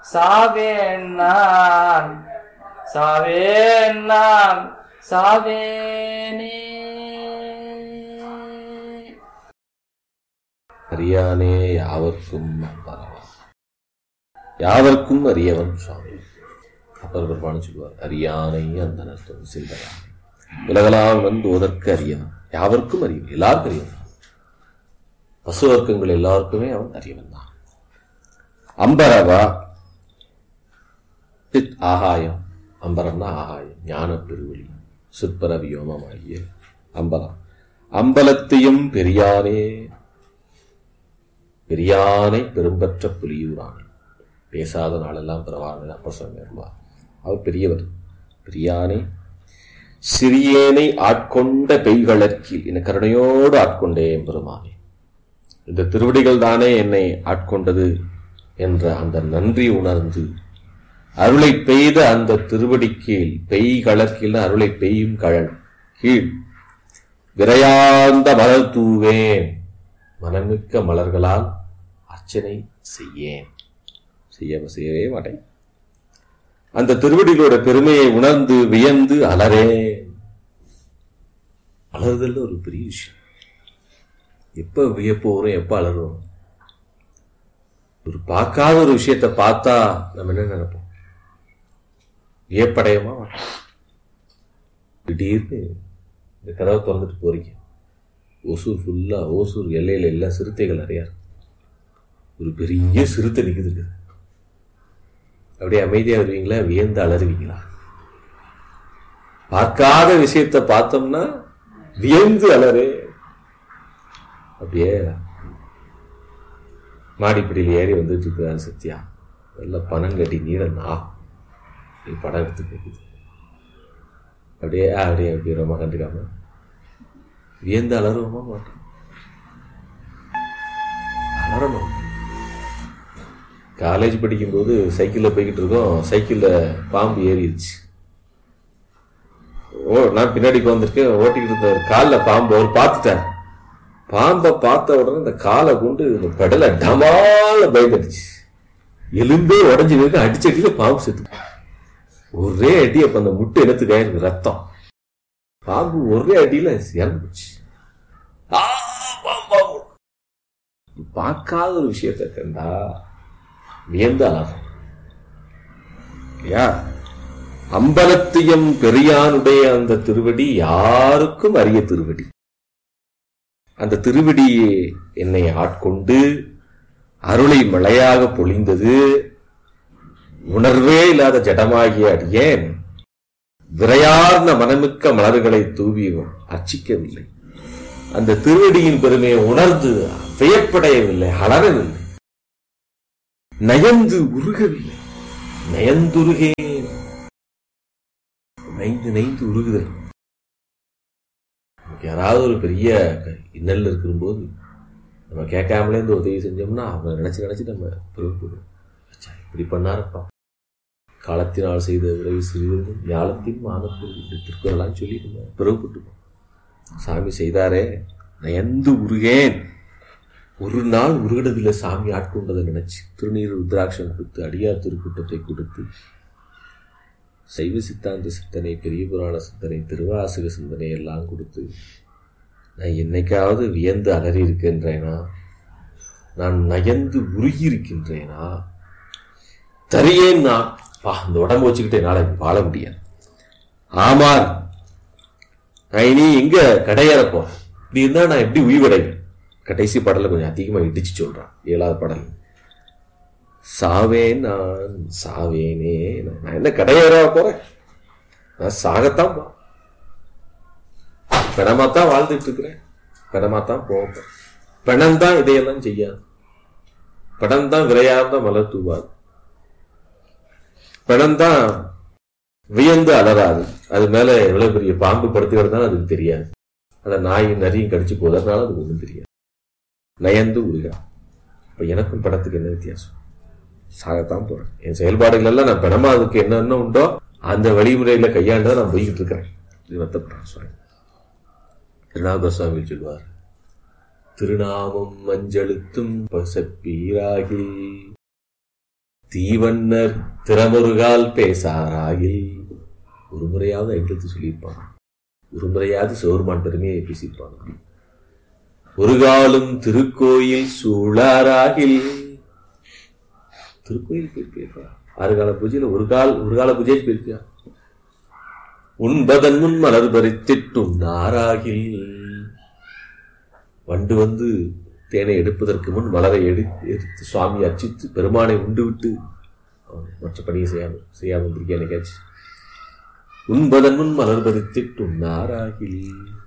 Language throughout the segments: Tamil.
சாவேன் நான் சாவேன் நான் சாவேனே அறியானே யாவர்க்கும் அம்பரவா யாவர்க்கும் அறியவன் சுவாமி அப்பர் பெருமானு சொல்லுவார் அறியானை அந்த நர்த்தம் சிந்தரானை உலகலாம் வந்து ஓதற்கு அறியவன் யாவர்க்கும் அறியவன் எல்லாருக்கும் அறியவன் பசு வர்க்கங்கள் எல்லாருக்குமே அவன் அறியவன் தான் அம்பரவா சித் ஆகாயம் அம்பரம்னா ஆகாயம் ஞான பெருவெளி சிற்பர வியோமமாகிய அம்பலம் அம்பலத்தையும் பெரியானே பெரியானை பெரும்பற்ற புலியூரானே பேசாத நாளெல்லாம் பிறவானே அப்பர் சுவாமி அருள்வார் அவர் பெரியவர் பெரியானை சிறியேனை ஆட்கொண்ட பெய்களற்கில் என கருணையோடு ஆட்கொண்டேன் பெருமானே இந்த திருவடிகள் தானே என்னை ஆட்கொண்டது என்ற அந்த நன்றி உணர்ந்து அருளை பெய்த அந்த திருவடி கீழ் பெய் கலக்கில் அருளை பெய்யும் கழல் கீழ் விரையார்ந்த மலர் தூவேன் மனமிக்க மலர்களால் அர்ச்சனை செய்யேன் செய்ய செய்யவே மாட்டேன் அந்த திருவடிகளோட பெருமையை உணர்ந்து வியந்து அலறேன் அலறுதல் ஒரு பெரிய விஷயம் எப்ப வியப்பு வரும் எப்ப அலறுவோம் ஒரு பார்க்காத ஒரு விஷயத்தை பார்த்தா நம்ம என்ன நினைப்போம் வியப்படையமா மாட்டோம் திடீர்னு இந்த கதவை திறந்துட்டு போறீங்க ஓசூர் ஃபுல்லா ஓசூர் எல்லையில எல்லாம் சிறுத்தைகள் நிறையா இருக்கு ஒரு பெரிய சிறுத்தை நிக்குதுங்க அப்படியே அமைதியா வருவீங்களா வியந்து அலறுவீங்களா பார்க்காத விஷயத்தை பார்த்தோம்னா வியந்து அலறு அப்படியே மாடிப்படியில் ஏறி வந்துட்டு இருக்கிறான் சத்யா நல்ல பணம் கட்டி நீர நா நீ படம் எடுத்து போகுது அப்படியே அப்படியே அப்படியே ரொம்ப கண்டுக்காம வியந்து அலறுவோமா மாட்டோம் அலறணும் காலேஜ் படிக்கும்போது சைக்கிளில் போய்கிட்டு இருக்கோம் சைக்கிளில் பாம்பு ஏறிடுச்சு ஓ நான் பின்னாடி உட்காந்துருக்கேன் ஓட்டிக்கிட்டு இருந்த காலில் பாம்பு அவர் பார்த்துட்டார் பாம்பை பார்த்த உடனே இந்த காலை கொண்டு இந்த பெடலை டமால பயந்துடுச்சு எலும்பே உடஞ்சி இருக்கு அடிச்ச அடியில பாம்பு செத்து ஒரே அடி அப்ப அந்த முட்டை எடுத்துக்க எனக்கு ரத்தம் பாம்பு ஒரே அடியில இறந்துச்சு ஆ, பாம்பு, பாம்பு. பார்க்காத ஒரு விஷயத்தை கண்டா வியந்து அழகும் இல்லையா அம்பலத்தியம் பெரியானுடைய அந்த திருவடி யாருக்கும் அரிய திருவடி அந்த திருவடியே என்னை ஆட்கொண்டு அருளை மழையாக பொழிந்தது உணர்வே இல்லாத ஜடமாகிய அடியேன் விரையார்ந்த மனமிக்க மலர்களை தூவி அர்ச்சிக்கவில்லை அந்த திருவடியின் பெருமையை உணர்ந்து வியப்படையவில்லை அலறவில்லை நயந்து உருகவில்லை நயந்துருகேன் நைந்து நைந்து உருகுதல் நமக்கு யாராவது ஒரு பெரிய இன்னல் இருக்கும்போது நம்ம கேட்காமலே இந்த உதவி செஞ்சோம்னா அவங்க நினைச்சு நினைச்சு நம்ம பெருமைப்படுவோம் ச்சே, இப்படி பண்ணாரப்பா காலத்தினால் செய்த உதவி சிறிது ஞாலத்தின் மானத்தில் இந்த திருக்குறளான்னு சொல்லி நம்ம பெருமைப்பட்டுப்போம் சாமி செய்தாரே நயந்து உருகேன் ஒரு நாள் உருகினதில்லை சாமி ஆட்கொண்டதை நினைச்சு திருநீர் ருத்ராட்சம் கொடுத்து அடியார் திருக்கூட்டத்தை கொடுத்து சைவ சித்தாந்த சிந்தனை பெரிய புராண சிந்தனை திருவாசக சிந்தனை எல்லாம் கொடுத்து நான் என்னைக்காவது வியந்து அலறி இருக்கின்றேனா நான் நயந்து உருகி இருக்கின்றேனா தரியேன் நான் பா இந்த உடம்பு வச்சுக்கிட்டு என்னால வாழ முடியாது ஆமார் நான் இனி எங்க கடையறப்போ இப்படி இருந்தா நான் எப்படி உயிர்வடைவேன் கடைசி பாடல கொஞ்சம் அதிகமா இடிச்சு சொல்றான் ஏழாவது பாடல் சாவேன் நான் சாவேனே நான் என்ன கடையேற போறேன் நான் சாகத்தான் போ பிணமாத்தான் வாழ்ந்துட்டு இருக்கிறேன் பிணமாத்தான் போவேன் பிணம் தான் இதையெல்லாம் செய்யாது பிணம் தான் விரையார்ந்த மலர் தூவாது பிணம் தான் வியந்து அலறாது அது மேல எவ்வளவு பெரிய பாம்பு படுத்து கிடந்தாலும் அதுக்கு தெரியாது அதை நாயும் நரியும் கடிச்சு போதறதுனால அதுக்கு ஒன்றும் தெரியாது நயந்து உருகா இப்ப எனக்கும் படத்துக்கு என்ன வித்தியாசம் சாகத்தான் போறேன் என் செயல்பாடுகள் எல்லாம் நான் பிணமா அதுக்கு என்னென்ன உண்டோ அந்த வழிமுறையில கையாண்டு நான் போய்கிட்டு இருக்கிறேன் இது வருத்தப்படுறேன் சுவாமி திருநாக சுவாமி சொல்வார் திருநாமம் மஞ்சளுத்தும் பசப்பீராகி தீவண்ணர் திறமொருகால் பேசாராயில் ஒரு முறையாவது ஐந்தெழுத்து சொல்லியிருப்பான் ஒரு முறையாவது சோர்மான் பெருமையை பேசியிருப்பான் ஒரு காலும் திருக்கோயில் சூழாராகில் திருக்கோயில் போயிருப்பியா ஆறு கால பூஜையில ஒரு கால் ஒரு கால பூஜை போயிருப்பியா உண்பதன் முன் மலர் பறித்திட்டும் நாராகில் வண்டு வந்து தேனை எடுப்பதற்கு முன் மலரை எடு எடுத்து சுவாமி அர்ச்சித்து பெருமானை உண்டு விட்டு அவன் மற்ற பணியை செய்யாம செய்யாம வந்திருக்கேன் எனக்காச்சு உண்பதன் முன் மலர் பறித்திட்டும் நாராகில்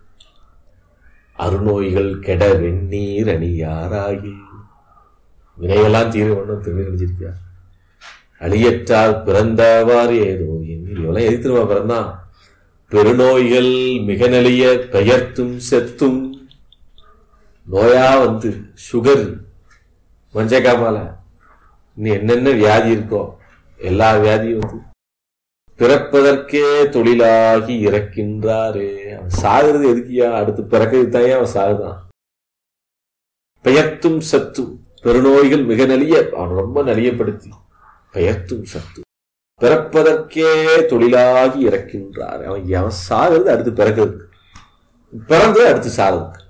அருநோய்கள் கெட வெந்நீர் அணியாராகில் வினையெல்லாம் தீர ஒன்றும் திருநீர் அணிஞ்சிருக்கியா அழியற்றால் பிறந்தவாறு ஏதோ எண்ணில் எவ்வளவு எதிர்த்துருவா பிறந்தான் பெருநோய்கள் மிக நெளிய பெயர்த்தும் செத்தும் நோயா வந்து சுகர் மஞ்சக்காமால இன்னும் என்னென்ன வியாதி இருக்கோ எல்லா வியாதியும் வந்து பிறப்பதற்கே தொழிலாகி இறக்கின்றாரே அவன் சாகுறது எதுக்கியா அடுத்து பிறக்கிறது தான் அவன் சாகுதான் பெயர்த்தும் சத்தும் பெருநோய்கள் மிக நலிய அவன் ரொம்ப நலியப்படுத்தி பெயர்த்தும் சத்து பிறப்பதற்கே தொழிலாகி இறக்கின்றார் அவன் அவன் சாகிறது அடுத்து பிறக்கிறதுக்கு பிறந்தது அடுத்து சாகிறதுக்கு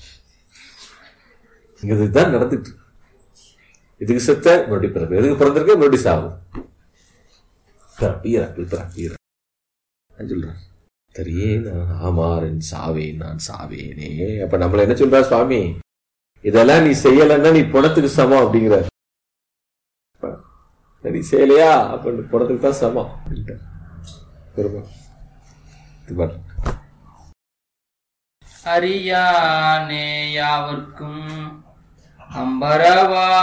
இங்க இதுதான் நடந்துட்டு இருக்கு. இதுக்கு செத்த மறுபடியும் பிறப்பு எதுக்கு பிறந்திருக்க மறுபடியும் சாகும் பிறப்பு இறப்பு பிறப்பு இறப்பு நான் சொல்றேன் தெரியே நான் ஆமாறன் சாவேன் நான் சாவேனே அப்ப நம்மள என்ன சொல்றா சுவாமி இதெல்லாம் நீ செய்யலைன்னா நீ பணத்துக்கு சமம் அப்படிங்கிற நீ செய்யலையா அப்ப நீ பணத்துக்கு தான் சமம் அப்படின்ட்டார். பெருமா இது பாரு. அறியானே யாவர்க்கும் அம்பரவா